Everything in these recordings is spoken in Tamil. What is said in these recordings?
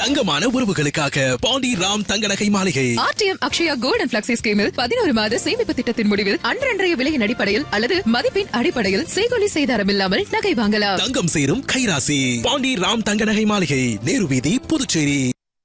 தங்கமான உறவுகளுக்காக Pandi Ram Thanga Nagai Maaligai RTM Akshaya gold and flexi ஸ்கீமில் பதினோரு மாத சேமிப்பு திட்டத்தின் முடிவில் அன்றன்றைய விலையின் அடிப்படையில் அல்லது மதிப்பின் அடிப்படையில் செய்கொலி செய்தாரம் இல்லாமல் நகை வாங்கலாம் தங்கம் சேரும் கைராசி பாண்டி ராம் தங்க நகை மாளிகை நேரு வீதி Puducherry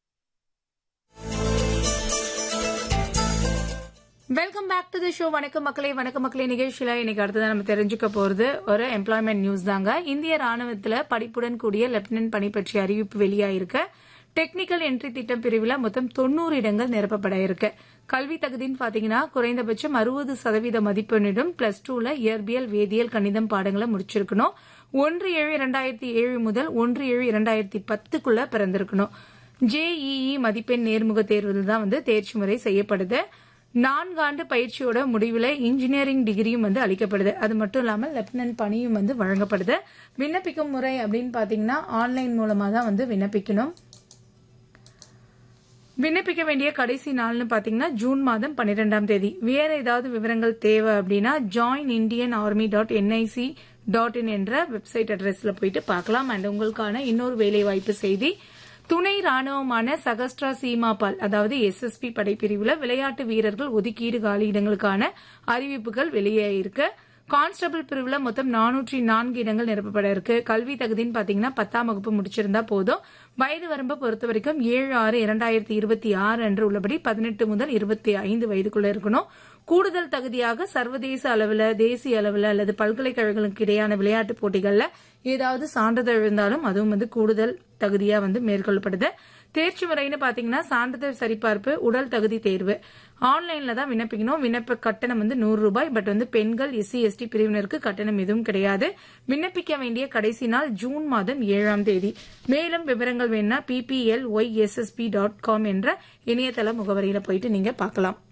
welcome back to the show வணக்கம் மக்களே வணக்கம் மக்களே நிகழ்ச்சியில இன்னைக்கு அடுத்ததான் நம்ம தெரிஞ்சுக்க போறது ஒரு எம்ப்ளாய்மெண்ட் நியூஸ் தாங்க இந்திய ராணுவத்துல படிப்புடன் கூடிய லெப்டினன்ட் பணி பற்றிய அறிவிப்பு வெளியாயிருக்கு டெக்னிக்கல் என்ட்ரி திட்டம் பிரிவுல மொத்தம் தொண்ணூறு இடங்கள் நிரப்பப்பட இருக்கு கல்வி தகுதின்னு பாத்தீங்கன்னா குறைந்தபட்சம் அறுபது சதவீத மதிப்பெண்ணிடும் பிளஸ் டூல இயற்பியல் வேதியியல் கணிதம் பாடங்களை முடிச்சிருக்கணும் ஒன்று ஏழு இரண்டாயிரத்தி ஏழு முதல் ஒன்று ஏழு இரண்டாயிரத்தி பத்துக்குள்ள பிறந்திருக்கணும் ஜேஇஇ மதிப்பெண் நேர்முக தேர்வில் தான் வந்து தேர்ச்சி முறை செய்யப்படுது நான்காண்டு பயிற்சியோட முடிவில் இன்ஜினியரிங் டிகிரியும் வந்து அளிக்கப்படுது அது மட்டும் இல்லாமல் லெப்டினன்ட் பணியும் வந்து வழங்கப்படுது விண்ணப்பிக்கும் முறை அப்படின்னு பாத்தீங்கன்னா ஆன்லைன் மூலமா தான் வந்து விண்ணப்பிக்கணும் விண்ணப்பிக்க வேண்டிய கடைசி நாள்னு பாத்தீங்கன்னா ஜூன் மாதம் பன்னிரெண்டாம் தேதி வேற ஏதாவது விவரங்கள் தேவை அப்படின்னா join Indian army dot NIC dot in என்ற வெப்சைட் அட்ரஸ்ல போயிட்டு பார்க்கலாம் அண்ட் உங்களுக்கான இன்னொரு வேலைவாய்ப்பு செய்தி துணை ராணுவமான சகஸ்ட்ரா சீமாபால் அதாவது எஸ்எஸ்பி படைப்பிரிவுல விளையாட்டு வீரர்கள் ஒதுக்கீடு காலியிடங்களுக்கான அறிவிப்புகள் வெளியாயிருக்கு கான்ஸ்டபிள் பிரிவுல மொத்தம் நானூற்றி நான்கு இடங்கள் நிரப்பப்பட இருக்கு கல்வி தகுதின்னு பாத்தீங்கன்னா பத்தாம் வகுப்பு முடிச்சிருந்தா போதும் வயது வரம்பை பொறுத்த வரைக்கும் ஏழு ஆறு இரண்டாயிரத்தி இருபத்தி ஆறு அன்று உள்ளபடி பதினெட்டு முதல் இருபத்தி ஐந்து வயதுக்குள்ள இருக்கணும் கூடுதல் தகுதியாக சர்வதேச அளவில் தேசிய அளவில் அல்லது பல்கலைக்கழகங்களுக்கு இடையான விளையாட்டுப் போட்டிகள்ல ஏதாவது சான்றிதழ் இருந்தாலும் அதுவும் வந்து கூடுதல் தகுதியா வந்து மேற்கொள்ளப்படுது தேர்ச்சி முறைன்னு பாத்தீங்கன்னா சான்றிதழ் சரிபார்ப்பு உடல் தகுதி தேர்வு ஆன்லைன்ல தான் விண்ணப்பிக்கணும் விண்ணப்ப கட்டணம் வந்து நூறு ரூபாய் பட் வந்து பெண்கள் எஸ்சி எஸ்டி பிரிவினருக்கு கட்டணம் எதுவும் கிடையாது விண்ணப்பிக்க வேண்டிய கடைசி நாள் ஜூன் மாதம் ஏழாம் தேதி மேலும் விவரங்கள் வேணும்னா BPL Y SSP dot com என்ற இணையதள முகவரியில போயிட்டு நீங்க பார்க்கலாம்